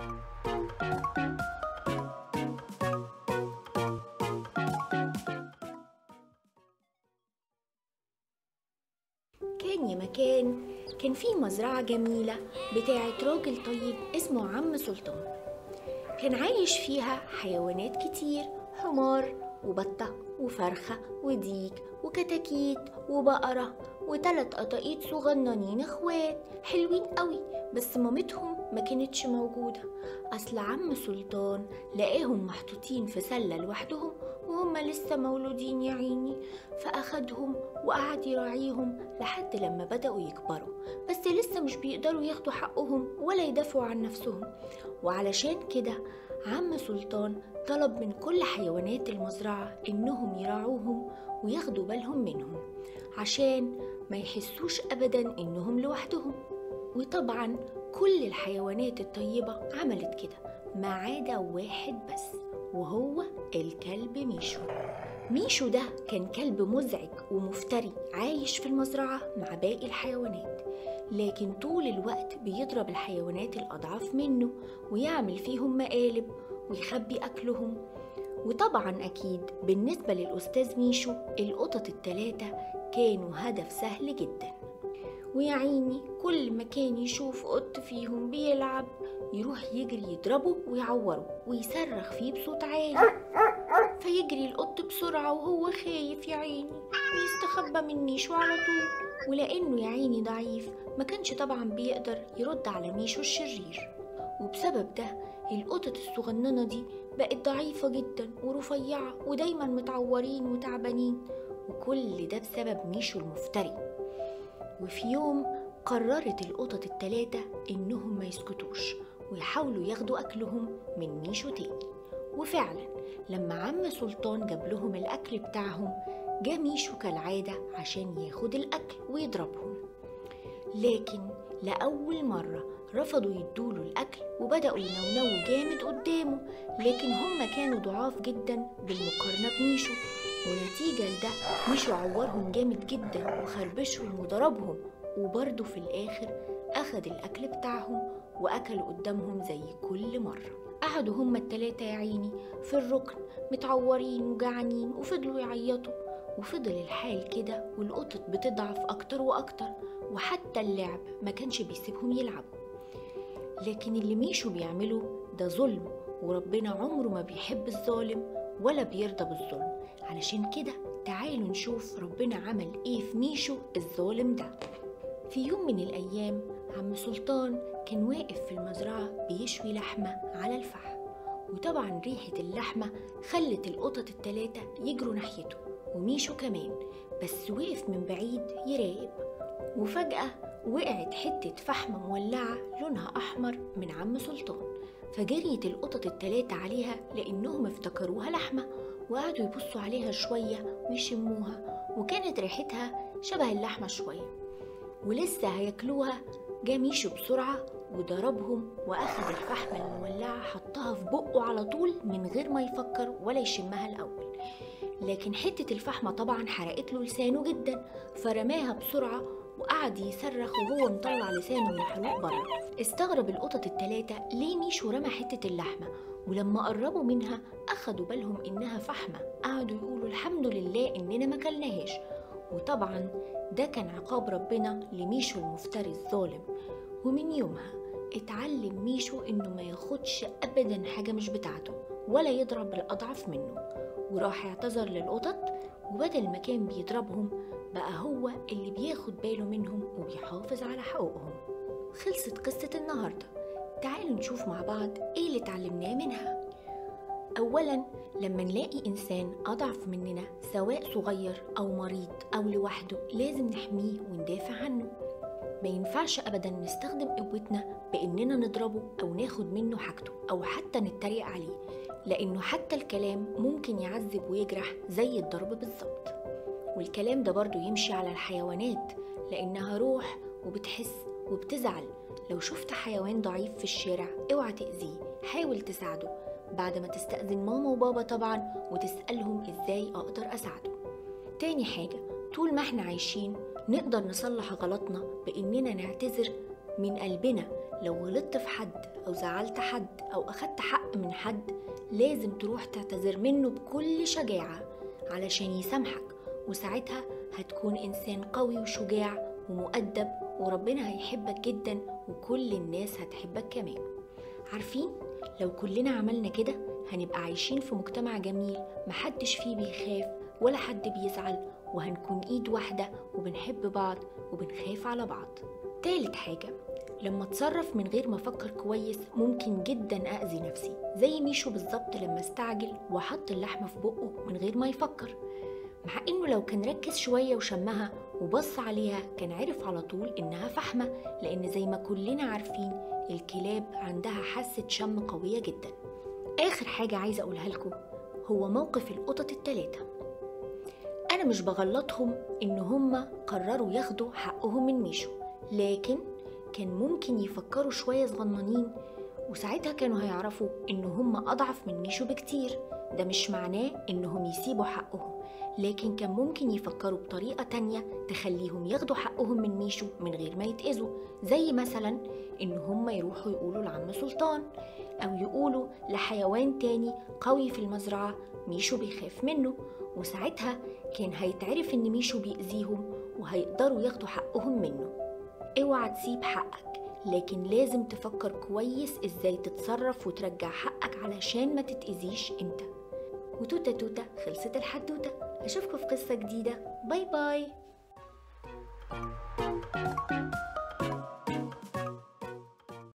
كان يا مكان كان في مزرعة جميلة بتاعت راجل طيب اسمه عم سلطان كان عايش فيها حيوانات كتير حمار وبطة وفرخة وديك وكتاكيت وبقرة وتلات قطاقيت صغننين اخوات حلوين قوي بس مامتهم ما كانتش موجودة أصل عم سلطان لقاهم محطوطين في سلة لوحدهم وهم لسه مولودين يا عيني فأخدهم وقعد يراعيهم لحد لما بدأوا يكبروا بس لسه مش بيقدروا ياخدوا حقهم ولا يدافعوا عن نفسهم وعلشان كده عم سلطان طلب من كل حيوانات المزرعة إنهم يراعوهم وياخدوا بالهم منهم عشان ما يحسوش أبدا إنهم لوحدهم وطبعا كل الحيوانات الطيبة عملت كده ما عدا واحد بس وهو الكلب ميشو ميشو ده كان كلب مزعج ومفتري عايش في المزرعة مع باقي الحيوانات لكن طول الوقت بيضرب الحيوانات الأضعف منه ويعمل فيهم مقالب ويخبي أكلهم وطبعا أكيد بالنسبة للأستاذ ميشو القطط التلاتة كانوا هدف سهل جدا ويا عيني كل ما كان يشوف قط فيهم بيلعب يروح يجري يضربه ويعوره ويصرخ فيه بصوت عالي فيجري القط بسرعة وهو خايف يا عيني ويستخبى من ميشو على طول ولأنه يا عيني ضعيف ما كانش طبعا بيقدر يرد على ميشو الشرير وبسبب ده القطط الصغننة دي بقت ضعيفة جدا ورفيعة ودايما متعورين وتعبانين وكل ده بسبب ميشو المفتري وفي يوم قررت القطط التلاتة إنهم ما يسكتوش ويحاولوا ياخدوا أكلهم من ميشو تاني وفعلا لما عم سلطان جاب لهم الأكل بتاعهم جه ميشو كالعادة عشان ياخد الأكل ويضربهم لكن لأول مرة رفضوا يدوله الأكل وبدأوا ينونوا جامد قدامه لكن هم كانوا ضعاف جدا بالمقارنة بميشو ونتيجة لده ميشو عورهم جامد جدا وخربشهم وضربهم وبرضه في الآخر أخد الأكل بتاعهم وأكلوا قدامهم زي كل مرة قعدوا هما التلاتة يا عيني في الركن متعورين وجعانين وفضلوا يعيطوا وفضل الحال كده والقطط بتضعف أكتر وأكتر وحتى اللعب ما كانش بيسيبهم يلعبوا لكن اللي ميشو بيعمله ده ظلم وربنا عمره ما بيحب الظالم ولا بيرضى بالظلم علشان كده تعالوا نشوف ربنا عمل ايه في ميشو الظالم ده في يوم من الأيام عم سلطان كان واقف في المزرعة بيشوي لحمة على الفحم وطبعا ريحة اللحمة خلت القطط التلاتة يجروا ناحيته وميشو كمان بس وقف من بعيد يراقب وفجأة وقعت حتة فحمة مولعة لونها أحمر من عم سلطان فجريت القطط التلاتة عليها لأنهم افتكروها لحمة وقعدوا يبصوا عليها شوية ويشموها وكانت ريحتها شبه اللحمة شوية ولسه هياكلوها جه ميشو بسرعة وضربهم وأخذ الفحمة المولعة حطها في بقه على طول من غير ما يفكر ولا يشمها الأول لكن حتة الفحمة طبعا حرقت له لسانه جدا فرماها بسرعة وقعد يصرخ وهو مطلع لسانه محروق بره استغرب القطط التلاتة ليه ميشو رمى حتة اللحمة ولما قربوا منها أخدوا بالهم إنها فحمة قعدوا يقولوا الحمد لله إننا ما كلناهاش وطبعا ده كان عقاب ربنا لميشو المفتري الظالم ومن يومها اتعلم ميشو إنه ما ياخدش أبدا حاجة مش بتاعته ولا يضرب الأضعف منه وراح اعتذر للقطط وبدل ما كان بيضربهم بقى هو اللي بياخد باله منهم وبيحافظ على حقوقهم خلصت قصة النهاردة تعالوا نشوف مع بعض ايه اللي اتعلمناه منها أولا لما نلاقي إنسان أضعف مننا سواء صغير أو مريض أو لوحده لازم نحميه وندافع عنه ما ينفعش أبدا نستخدم قوتنا بإننا نضربه أو ناخد منه حاجته أو حتى نتريق عليه لأنه حتى الكلام ممكن يعذب ويجرح زي الضرب بالظبط والكلام ده برضو يمشي على الحيوانات لأنها روح وبتحس وبتزعل لو شفت حيوان ضعيف في الشارع اوعى تأذيه حاول تساعده بعد ما تستأذن ماما وبابا طبعا وتسألهم ازاي أقدر أساعده تاني حاجة طول ما احنا عايشين نقدر نصلح غلطنا بإننا نعتذر من قلبنا لو غلطت في حد أو زعلت حد أو أخدت حق من حد لازم تروح تعتذر منه بكل شجاعة علشان يسامحك وساعتها هتكون إنسان قوي وشجاع ومؤدب وربنا هيحبك جدا وكل الناس هتحبك كمان عارفين لو كلنا عملنا كده هنبقى عايشين في مجتمع جميل محدش فيه بيخاف ولا حد بيزعل وهنكون ايد واحدة وبنحب بعض وبنخاف على بعض تالت حاجة لما اتصرف من غير ما افكر كويس ممكن جدا اذي نفسي زي ميشو بالظبط لما استعجل وحط اللحمة في بقه من غير ما يفكر مع انه لو كان ركز شوية وشمها وبص عليها كان عرف على طول انها فحمة لان زي ما كلنا عارفين الكلاب عندها حاسة شم قوية جدا اخر حاجة عايزة اقولها لكم هو موقف القطط التلاتة انا مش بغلطهم ان هما قرروا ياخدوا حقهم من ميشو لكن كان ممكن يفكروا شوية صغننين وساعتها كانوا هيعرفوا ان هما اضعف من ميشو بكتير ده مش معناه انهم يسيبوا حقهم لكن كان ممكن يفكروا بطريقة تانية تخليهم ياخدوا حقهم من ميشو من غير ما يتأذوا زي مثلا إن هم يروحوا يقولوا لعم سلطان أو يقولوا لحيوان تاني قوي في المزرعة ميشو بيخاف منه وساعتها كان هيتعرف إن ميشو بيأذيهم وهيقدروا ياخدوا حقهم منه اوعى تسيب حقك لكن لازم تفكر كويس ازاي تتصرف وترجع حقك علشان ما تتأذيش انت وتوتة توتة خلصت الحدوتة أشوفكم في قصة جديدة باي باي